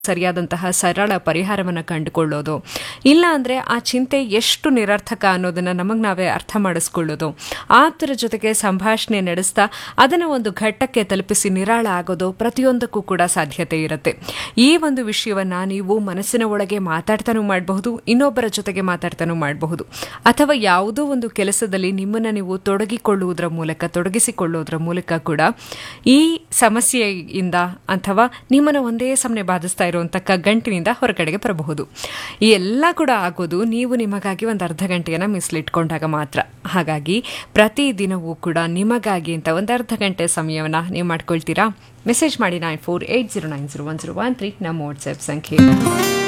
ಸರಿಯಾದಂತಹ ಸರಳ ಪರಿಹಾರವನ್ನು ಕಂಡುಕೊಳ್ಳೋದು ಇಲ್ಲ ಅಂದರೆ ಆ ಚಿಂತೆ ಎಷ್ಟು ನಿರರ್ಥಕ ಅನ್ನೋದನ್ನು ನಮಗೆ ನಾವೇ ಅರ್ಥ ಮಾಡಿಸ್ಕೊಳ್ಳೋದು ಆಪ್ತರ ಜೊತೆಗೆ ಸಂಭಾಷಣೆ ನಡೆಸ್ತಾ ಅದನ್ನು ಒಂದು ಘಟ್ಟಕ್ಕೆ ತಲುಪಿಸಿ ನಿರಾಳ ಆಗೋದು ಪ್ರತಿಯೊಂದಕ್ಕೂ ಕೂಡ ಸಾಧ್ಯತೆ ಇರುತ್ತೆ ಈ ಒಂದು ವಿಷಯವನ್ನು ನೀವು ಮನಸ್ಸಿನ ಒಳಗೆ ಮಾತಾಡ್ತಾನೂ ಮಾಡಬಹುದು ಇನ್ನೊಬ್ಬರ ಜೊತೆಗೆ ಮಾತಾಡ್ತಾನೂ ಮಾಡಬಹುದು ಅಥವಾ ಯಾವುದೋ ಒಂದು ಕೆಲಸದಲ್ಲಿ ನಿಮ್ಮನ್ನು ನೀವು ತೊಡಗಿಕೊಳ್ಳುವುದರ ಮೂಲಕ ತೊಡಗಿಸಿಕೊಳ್ಳುವುದರ ಮೂಲಕ ಕೂಡ ಈ ಸಮಸ್ಯೆಯಿಂದ ಅಥವಾ ನಿಮ್ಮನ್ನು ಒಂದೇ ಸಮನೆ ಬಾಧಿಸ್ತಾ ಇರುವಂಥ ಗಂಟಿನಿಂದ ಹೊರಗಡೆಗೆ ಬರಬಹುದು ಈ ಎಲ್ಲ ಕೂಡ ಆಗೋದು ನೀವು ನಿಮಗಾಗಿ ಒಂದು ಅರ್ಧ ಗಂಟೆಯನ್ನು ಮೀಸಲಿಟ್ಕೊಂಡಾಗ ಮಾತ್ರ ಹಾಗಾಗಿ ಪ್ರತಿ ದಿನವೂ ಕೂಡ ನಿಮಗಾಗಿ ಅಂತ ಒಂದು ಅರ್ಧ ಗಂಟೆ ಸಮಯವನ್ನು ನೀವು ಮಾಡ್ಕೊಳ್ತೀರಾ ಮೆಸೇಜ್ ಮಾಡಿ nine four eight zero nine zero one zero one three ನಮ್ಮ ವಾಟ್ಸ್ಆ್ಯಪ್ ಸಂಖ್ಯೆ